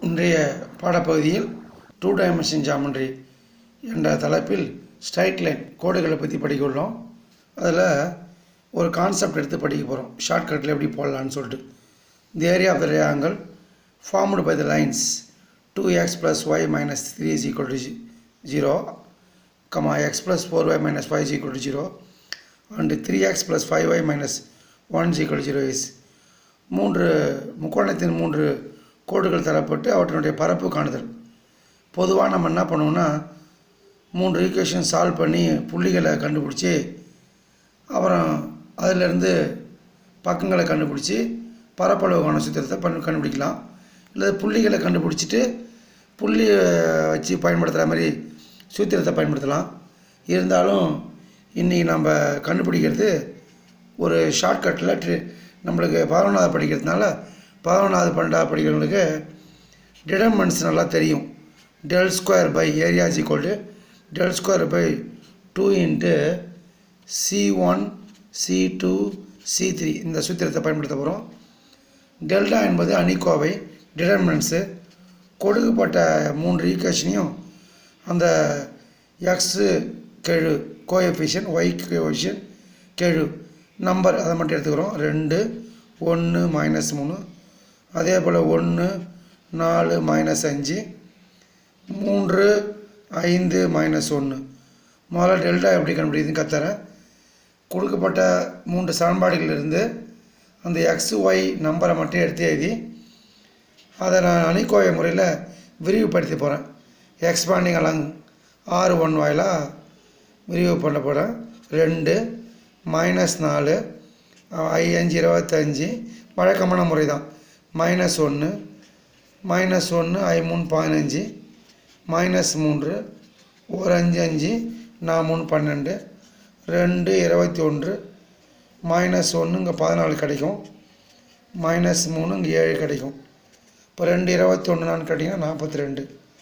இன்றைய பாடப்பகுதியில் two dimension geometry என்ற தலைப்பில் ஸ்ட்ரைட் லைன் கோடுகளை பற்றி படிக்க உள்ளோம் அதில் ஒரு கான்செப்ட் எடுத்து படிக்க போகிறோம் ஷார்ட்கட்டில் எப்படி போடலான்னு சொல்லிட்டு the area of the triangle formed by the lines 2x plus y minus 3 is equal to 0 comma x plus 4y minus 5 is equal to 0 and 3x plus 5y minus 1 is equal to 0 is மூன்று முக்கோணத்தின் மூன்று கோடுகள் தரப்பட்டு அவற்றினுடைய பரப்பு காணுதல் பொதுவாக நம்ம என்ன பண்ணுவோம்னா மூன்று ஈக்குவேஷன் சால்வ் பண்ணி புள்ளிகளை கண்டுபிடிச்சி அப்புறம் அதிலிருந்து பக்கங்களை கண்டுபிடிச்சி பரப்பளவு கோண சூத்திரத்தை பண்ணி கண்டுபிடிக்கலாம் இல்லை புள்ளிகளை கண்டுபிடிச்சிட்டு புள்ளி வச்சு பயன்படுத்துகிற மாதிரி சூத்திரத்தை பயன்படுத்தலாம் இருந்தாலும் இன்றைக்கி நம்ம கண்டுபிடிக்கிறது ஒரு ஷார்ட்கட்டில் ட்ரி நம்மளுக்கு பதினொன்றாவது படிக்கிறதுனால பதினொன்றாவது பன்னெண்டாவது படிக்கிறவங்களுக்கு டிடர்மெண்ட்ஸ் நல்லா தெரியும் del square by area is equal to del square by two into C one C two C three இந்த சூத்திரத்தை பயன்படுத்த போகிறோம் டெல்டா என்பது அணிக்கோவை டிடர்மினன்ஸு கொடுக்கப்பட்ட மூன்று ஈக்குவேஷனையும் அந்த எக்ஸு கெழு கோஎஃபிஷியன் ஒய் கோஎஃபிஷியன் கெழு நம்பர் அதை மட்டும் எடுத்துக்கிறோம் ரெண்டு ஒன்று மைனஸ் மூணு அதே போல் ஒன்று நாலு மைனஸ் அஞ்சு மூன்று ஐந்து மைனஸ் ஒன்று முதல்ல டெல்டா எப்படி கண்டுபிடிக்குதுன்னு கத்துறேன் கொடுக்கப்பட்ட மூன்று சமன்பாடுகளிலிருந்து அந்த எக்ஸ் ஒய் நம்பரை மட்டும் எடுத்து எழுதி அதை நான் அணிக்கோவை முறையில் விரிவுபடுத்தி போகிறேன் எக்ஸ்பாண்டிங் அலாங் ஆறு ஒன் வாயிலாக விரிவு பண்ண போகிறேன் ரெண்டு மைனஸ் நாலு ஐ அஞ்சு இருபத்தஞ்சி வழக்கமான முறை தான் மைனஸ் ஒன்று மைனஸ் ஒன்று ஐ மூணு பதினஞ்சு மைனஸ் மூன்று ஒரு அஞ்சு அஞ்சு நான் மூணு பன்னெண்டு ரெண்டு இருபத்தி ஒன்று மைனஸ் ஒன்று இங்கே பதினாலு கிடைக்கும் மைனஸ் மூணு இங்கே ஏழு கிடைக்கும் இப்போ ரெண்டு இருபத்தி ஒன்று நான் கேட்டிங்கன்னா நாற்பத்தி ரெண்டு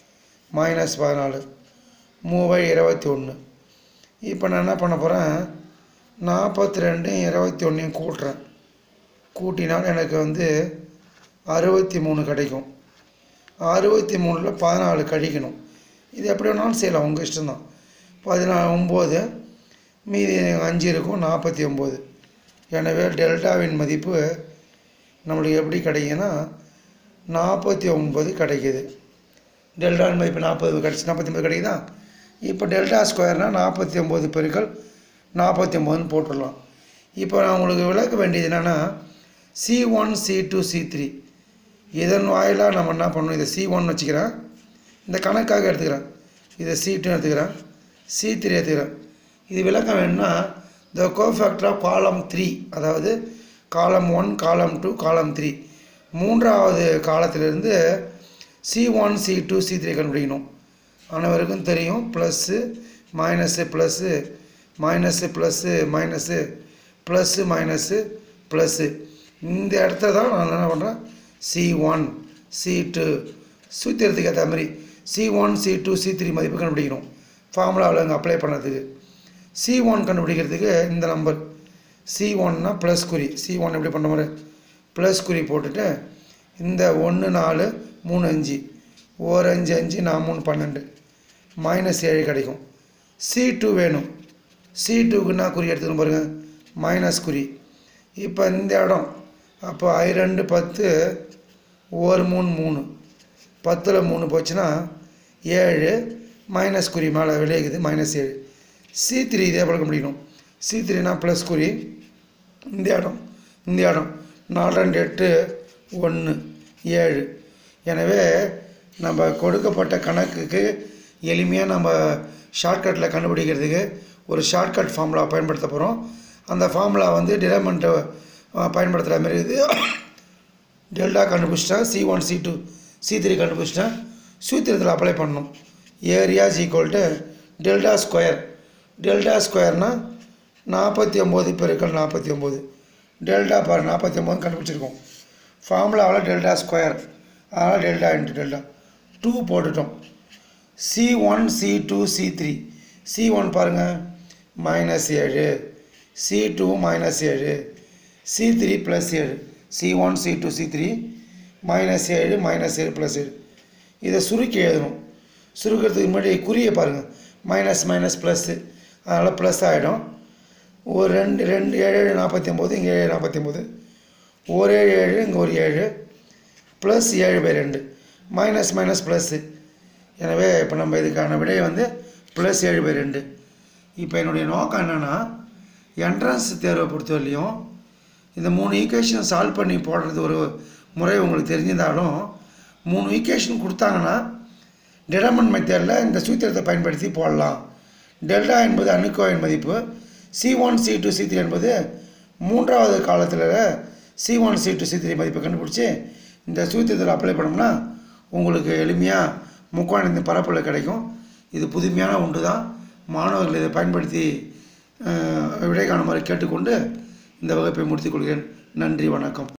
மைனஸ் பதினாலு மூவை இருபத்தி ஒன்று இப்போ நான் என்ன பண்ண போகிறேன் நாற்பத்தி ரெண்டையும் இருபத்தி ஒன்றையும் கூட்டுறேன் கூட்டினால் எனக்கு வந்து அறுபத்தி மூணு கிடைக்கும் அறுபத்தி மூணில் பதினாலு கழிக்கணும் இது எப்படி வேணாலும் செய்யலாம் உங்கள் இஷ்டம்தான் பதினாலு ஒம்பது மீதி அஞ்சு இருக்கும் நாற்பத்தி ஒம்பது எனவே டெல்டாவின் மதிப்பு நம்மளுக்கு எப்படி கிடைக்குன்னா நாற்பத்தி ஒம்பது கிடைக்கிது டெல்டாவின் மதிப்பு நாற்பது கிடச்சி நாற்பத்தி ஒம்பது கிடைக்குதா இப்போ டெல்டா ஸ்கொயர்னால் நாற்பத்தி ஒம்பது பெருக்கள் நாற்பத்தி ஒம்பதுன்னு போட்டுடலாம் இப்போ நான் உங்களுக்கு விளக்க வேண்டியது என்னென்னா C one C two C three இதன் வாயிலாக நம்ம என்ன பண்ணணும் இதை சி ஒன் வச்சுக்கிறேன் இந்த கணக்காக எடுத்துக்கிறேன் இதை சி டூ எடுத்துக்கிறேன் சி த்ரீ எடுத்துக்கிறேன் இது விளக்கம் வேணும்னா the cofactor of column three அதாவது column one column two column three மூன்றாவது காலத்திலிருந்து C one C two C three கண்டுபிடிக்கணும் அனைவருக்கும் தெரியும் plus minus plus minus plus minus plus minus plus இந்த இடத்துல தான் நான் என்ன பண்ணுறேன் சி ஒன் சி டூ சூத்திரத்துக்கு ஏற்ற மாதிரி C one C two C three மதிப்பு கண்டுபிடிக்கணும் ஃபார்முலாவில் இங்கே அப்ளை பண்ணுறதுக்கு சி ஒன் கண்டுபிடிக்கிறதுக்கு இந்த நம்பர் சி ஒன்னா ப்ளஸ் குறி சி ஒன் எப்படி பண்ண மாதிரி ப்ளஸ் குறி போட்டுட்டு இந்த ஒன்று நாலு மூணு அஞ்சு ஒரு அஞ்சு அஞ்சு நான் மூணு பன்னெண்டு மைனஸ் ஏழு கிடைக்கும் சி டூ வேணும் சி டூக்கு நான் குறி எடுத்துக்கணும் பாருங்கள் மைனஸ் குறி இப்போ இந்த இடம் அப்போ ஐ ரெண்டு பத்து ஒரு மூணு மூணு பத்தில் மூணு போச்சுன்னா ஏழு மைனஸ் குறி மேலே விளையுது மைனஸ் ஏழு சி த்ரீ இதே பழக்க முடியணும் சி த்ரீனா ப்ளஸ் குறி இந்த இடம் இந்த இடம் நாலு ரெண்டு எட்டு ஒன்று ஏழு எனவே நம்ம கொடுக்கப்பட்ட கணக்குக்கு எளிமையாக நம்ம ஷார்ட்கட்டில் கண்டுபிடிக்கிறதுக்கு ஒரு ஷார்ட்கட் ஃபார்முலா பயன்படுத்த போகிறோம் அந்த ஃபார்முலா வந்து டிடர்மெண்ட்டை பயன்படுத்துகிற மாதிரி இது டெல்டா கண்டுபிடிச்சிட்டேன் C one C two C three கண்டுபிடிச்சிட்டேன் சூத்திரத்தில் அப்ளை பண்ணணும் area is equal to delta square delta ஸ்கொயர்னால் நாற்பத்தி ஒம்பது பெருக்கள் நாற்பத்தி ஒம்பது டெல்டா பாரு நாற்பத்தி ஒம்பது கண்டுபிடிச்சிருக்கோம் ஃபார்முலாவில் டெல்டா ஸ்கொயர் அதனால் டெல்டா இன்ட்டு டெல்டா டூ போட்டுட்டோம் C one C two C three C one பாருங்கள் மைனஸ் ஏழு சி டூ மைனஸ் ஏழு சி த்ரீ ப்ளஸ் ஏழு C one C two C three minus ஏழு மைனஸ் ஏழு ப்ளஸ் ஏழு இதை சுருக்கி எழுதணும் சுருக்கிறதுக்கு முன்னாடி குறியை பாருங்கள் மைனஸ் மைனஸ் ப்ளஸ்ஸு அதனால் ப்ளஸ் ஆகிடும் ஒரு ரெண்டு ரெண்டு ஏழு ஏழு நாற்பத்தி ஒம்பது இங்கே ஏழு நாற்பத்தி ஒம்பது ஒரு ஏழு ஏழு இங்கே ஒரு ஏழு ப்ளஸ் ஏழு பை ரெண்டு மைனஸ் மைனஸ் ப்ளஸ்ஸு எனவே இப்போ நம்ம இதுக்கான விடையை வந்து ப்ளஸ் ஏழு பை ரெண்டு இப்போ என்னுடைய நோக்கம் என்னென்னா என்ட்ரன்ஸ் தேர்வை பொறுத்தவரையிலையும் இந்த மூணு ஈக்குவேஷன் சால்வ் பண்ணி போடுறது ஒரு முறை உங்களுக்கு தெரிஞ்சிருந்தாலும் மூணு ஈக்குவேஷன் கொடுத்தாங்கன்னா டிடர்மன் மெத்தடில் இந்த சூத்திரத்தை பயன்படுத்தி போடலாம் டெல்டா என்பது அணுக்கோவின் மதிப்பு C one C two C three என்பது மூன்றாவது காலத்தில் C one C two C three மதிப்பை கண்டுபிடிச்சி இந்த சூத்திரத்தில் அப்ளை பண்ணோம்னா உங்களுக்கு எளிமையாக முக்கோண இந்த பரப்பில் கிடைக்கும் இது புதுமையான ஒன்று தான் மாணவர்கள் இதை பயன்படுத்தி அஹ், விடை காணுமாறு கேட்டுக்கொண்டு இந்த வகுப்பை முடித்துக் கொள்கிறேன் நன்றி வணக்கம்